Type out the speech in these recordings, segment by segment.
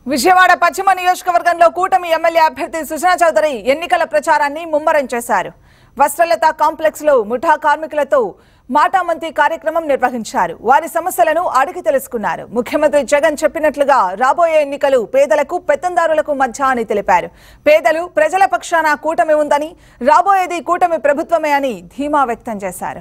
విజయవాడ పశ్చిమ నియోజకవర్గంలో కూటమి ఎమ్మెల్యే అభ్యర్థి సుజనా చౌదరి ఎన్నికల ప్రచారాన్ని ముమ్మరం చేశారు వస్త్రలత కాంప్లెక్స్ లో ముఠా కార్మికులతో మాటామంతి కార్యక్రమం నిర్వహించారు వారి సమస్యలను అడిగి తెలుసుకున్నారు ముఖ్యమంత్రి జగన్ చెప్పినట్లుగా రాబోయే ఎన్నికలు పేదలకు పెత్తందారులకు మధ్య అని తెలిపారు పేదలు ప్రజల పక్షాన కూటమి ఉందని రాబోయేది కూటమి ప్రభుత్వమే అని ధీమా వ్యక్తం చేశారు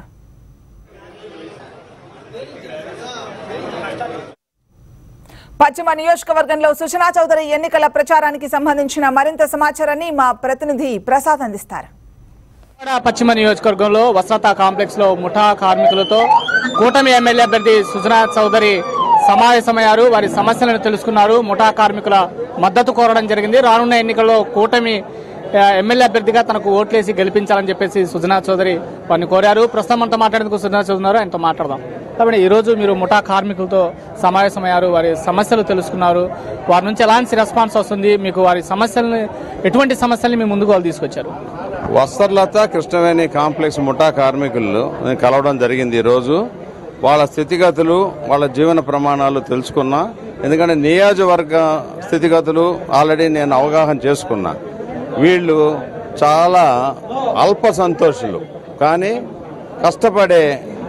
పశ్చిమ నియోజకవర్గంలో సుజనా చౌదరి ఎన్నికల ప్రచారానికి సంబంధించిన మరింత సమాచారాన్ని మా ప్రతినిధి ప్రసాద్ అందిస్తారు విజయవాడ పశ్చిమ నియోజకవర్గంలో వసత కాంప్లెక్స్ లో ముఠా కార్మికులతో కూటమి ఎమ్మెల్యే అభ్యర్థి సుజనా చౌదరి సమావేశమయ్యారు వారి సమస్యలను తెలుసుకున్నారు ముఠా కార్మికుల మద్దతు కోరడం జరిగింది రానున్న ఎన్నికల్లో కూటమి ఆ, ఎమ్మెల్యే అభ్యర్థిగా తనకు ఓట్లేసి గెలిపించాలని చెప్పేసి సుజనా చౌదరి వారిని కోరారు ప్రస్తుతం మనతో మాట్లాడేందుకు సుజనా చౌదరి ఉన్నారు ఆయనతో మాట్లాడదాం కాబట్టి ఈ రోజు మీరు ముఠా కార్మికులతో సమావేశమయ్యారు వారి సమస్యలు తెలుసుకున్నారు వారి నుంచి ఎలాంటి రెస్పాన్స్ వస్తుంది మీకు వారి సమస్యలను ఎటువంటి సమస్యల్ని మీ ముందుకు వాళ్ళు తీసుకొచ్చారు వస్త్రలత కృష్ణవేణి కాంప్లెక్స్ ముఠా కార్మికులు నేను కలవడం జరిగింది ఈరోజు వాళ్ళ స్థితిగతులు వాళ్ళ జీవన ప్రమాణాలు తెలుసుకున్నా ఎందుకంటే నియోజకవర్గ స్థితిగతులు ఆల్రెడీ నేను అవగాహన చేసుకున్నా వీళ్ళు చాలా అల్ప సంతోషులు కానీ కష్టపడే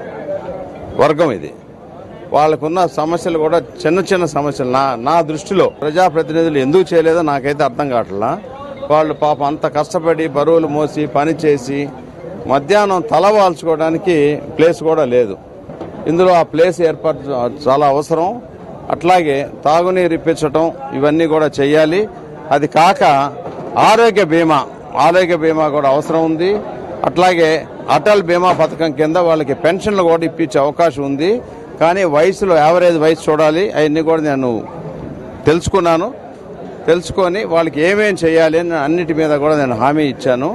వర్గం ఇది వాళ్ళకున్న సమస్యలు కూడా చిన్న చిన్న సమస్యలు నా నా దృష్టిలో ప్రజాప్రతినిధులు ఎందుకు చేయలేదో నాకైతే అర్థం కావట్లా వాళ్ళు పాపం అంత కష్టపడి బరువులు మోసి పని చేసి మధ్యాహ్నం తల వాల్చుకోవడానికి ప్లేస్ కూడా లేదు ఇందులో ఆ ప్లేస్ ఏర్పాటు చాలా అవసరం అట్లాగే తాగునీరు ఇప్పించటం ఇవన్నీ కూడా చేయాలి అది కాక ఆరోగ్య బీమా ఆరోగ్య బీమా కూడా అవసరం ఉంది అట్లాగే అటల్ బీమా పథకం కింద వాళ్ళకి పెన్షన్లు కూడా ఇప్పించే అవకాశం ఉంది కానీ వయసులో యావరేజ్ వయసు చూడాలి అవన్నీ కూడా నేను తెలుసుకున్నాను తెలుసుకొని వాళ్ళకి ఏమేం చేయాలి అని అన్నిటి మీద కూడా నేను హామీ ఇచ్చాను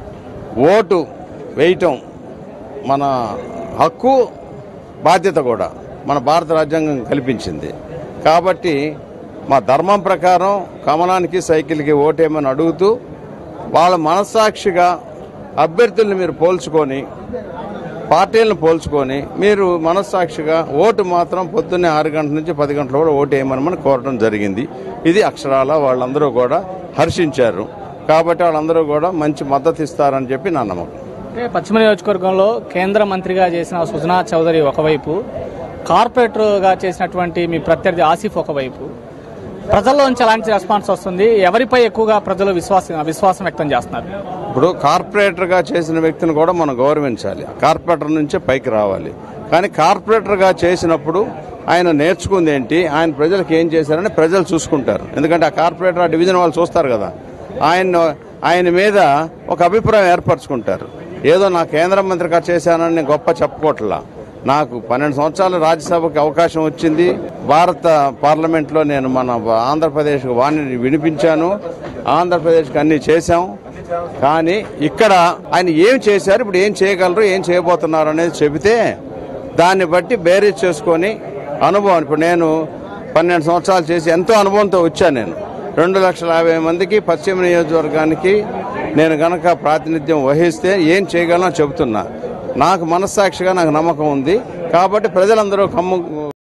ఓటు వేయటం మన హక్కు బాధ్యత కూడా మన భారత రాజ్యాంగం కల్పించింది కాబట్టి మా ధర్మం ప్రకారం కమలానికి సైకిల్కి ఓటేమని అడుగుతూ వాళ్ళ మనస్సాక్షిగా అభ్యర్థుల్ని మీరు పోల్చుకొని పార్టీలను పోల్చుకొని మీరు మనస్సాక్షిగా ఓటు మాత్రం పొద్దున్నే ఆరు గంటల నుంచి పది గంటల కూడా ఓటు వేయమని కోరడం జరిగింది ఇది అక్షరాల వాళ్ళందరూ కూడా హర్షించారు కాబట్టి వాళ్ళందరూ కూడా మంచి మద్దతు ఇస్తారని చెప్పి నా నమ్మకం అంటే పశ్చిమ నియోజకవర్గంలో కేంద్ర మంత్రిగా చేసిన సుజనా చౌదరి ఒకవైపు కార్పొరేటర్గా చేసినటువంటి మీ ప్రత్యర్థి ఆసిఫ్ ఒకవైపు ప్రజల్లోంచి ఎలాంటి రెస్పాన్స్ వస్తుంది ఎవరిపై ఎక్కువగా ప్రజలు విశ్వాసం విశ్వాసం వ్యక్తం చేస్తున్నారు ఇప్పుడు కార్పొరేటర్గా చేసిన వ్యక్తిని కూడా మనం గౌరవించాలి కార్పొరేటర్ నుంచే పైకి రావాలి కానీ కార్పొరేటర్గా చేసినప్పుడు ఆయన నేర్చుకుంది ఏంటి ఆయన ప్రజలకు ఏం చేశారని ప్రజలు చూసుకుంటారు ఎందుకంటే ఆ కార్పొరేటర్ ఆ డివిజన్ వాళ్ళు చూస్తారు కదా ఆయన ఆయన మీద ఒక అభిప్రాయం ఏర్పరచుకుంటారు ఏదో నా కేంద్ర మంత్రిగా చేశానని గొప్ప చెప్పుకోవట్లా నాకు పన్నెండు సంవత్సరాలు రాజ్యసభకి అవకాశం వచ్చింది భారత పార్లమెంట్లో నేను మన ఆంధ్రప్రదేశ్ వాణిని వినిపించాను ఆంధ్రప్రదేశ్కి అన్ని చేశాం కానీ ఇక్కడ ఆయన ఏం చేశారు ఇప్పుడు ఏం చేయగలరు ఏం చేయబోతున్నారు అనేది చెబితే దాన్ని బట్టి బేరీజ్ చేసుకొని అనుభవం ఇప్పుడు నేను పన్నెండు సంవత్సరాలు చేసి ఎంతో అనుభవంతో వచ్చాను నేను రెండు లక్షల యాభై మందికి పశ్చిమ నియోజకవర్గానికి నేను గనక ప్రాతినిధ్యం వహిస్తే ఏం చేయగలనో చెబుతున్నా నాకు మనస్సాక్షిగా నాకు నమ్మకం ఉంది కాబట్టి ప్రజలందరూ కమ్ము